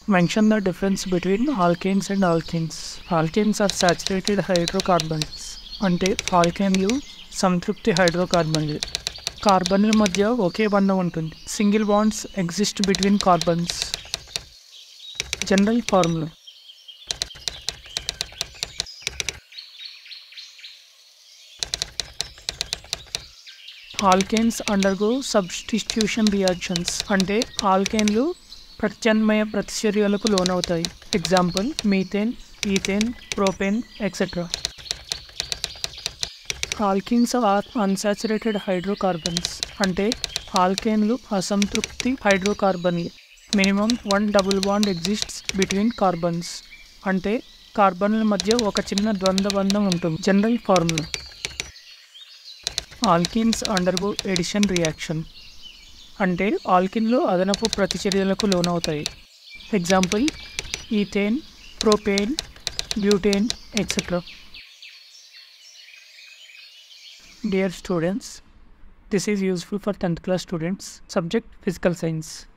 Mention the difference between alkanes and alkenes. Alkanes are saturated hydrocarbons అంటే ఆల్కేన్లు సంతృప్తి హైడ్రోకార్బన్లు కార్బన్ల మధ్య ఒకే బంధం ఉంటుంది single bonds exist between carbons general formula alkanes undergo substitution reactions అంటే ఆల్కేన్లు ప్రత్యామ్నాయ ప్రతిచర్యలకు లోనవుతాయి example methane ethane propane etcetera alkynes are unsaturated hydrocarbons అంటే ఆల్కేన్లు అసంతృప్తి హైడ్రోకార్బన్లు minimum one double bond exists between carbons అంటే కార్బన్ల మధ్య ఒక చిన్న ద్వంద్వ బంధం ఉంటుంది general formula alkynes undergo addition reaction అంటే ఆల్కిన్లు అదనపు ప్రతిచర్యలకు లోనవుతాయి example ethane propane butane etcetera Dear students, this is useful for 10th class students. Subject Physical Science.